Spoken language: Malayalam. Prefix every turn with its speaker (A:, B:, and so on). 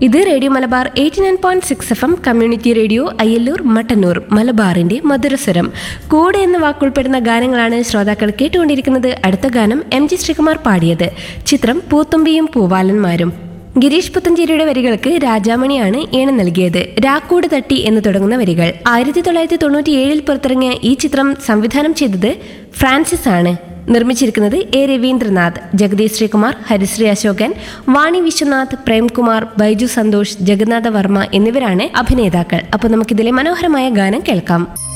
A: ഇത് radio Malabar eighty nine point six F M community radio Ayyallur Mattannur മലബാറിന്റെ മധുരസ്വരം കൂടെ എന്ന വാക്കുൾപ്പെടുന്ന ഗാനങ്ങളാണ് ശ്രോതാക്കൾ കേട്ടുകൊണ്ടിരിക്കുന്നത് അടുത്ത ഗാനം എം ജി ശ്രീകുമാർ പാടിയത് ചിത്രം പൂത്തുമ്പിയും പൂവാലന്മാരും ഗിരീഷ് പുത്തഞ്ചേരിയുടെ വരികൾക്ക് രാജാമണിയാണ് ഈണം നൽകിയത് രാക്കൂട് തട്ടി എന്ന് തുടങ്ങുന്ന വരികൾ ആയിരത്തി തൊള്ളായിരത്തി തൊണ്ണൂറ്റി ഏഴിൽ പുറത്തിറങ്ങിയ ഈ ചിത്രം സംവിധാനം ചെയ്തത് ഫ്രാൻസിസ് ആണ് നിർമ്മിച്ചിരിക്കുന്നത് എ രവീന്ദ്രനാഥ് ജഗദീഷ് ശ്രീകുമാർ ഹരിശ്രീ അശോകൻ വാണി വിശ്വനാഥ് പ്രേംകുമാർ ബൈജു സന്തോഷ് ജഗന്നാഥ വർമ്മ എന്നിവരാണ് അഭിനേതാക്കൾ അപ്പോൾ നമുക്കിതിലെ മനോഹരമായ ഗാനം കേൾക്കാം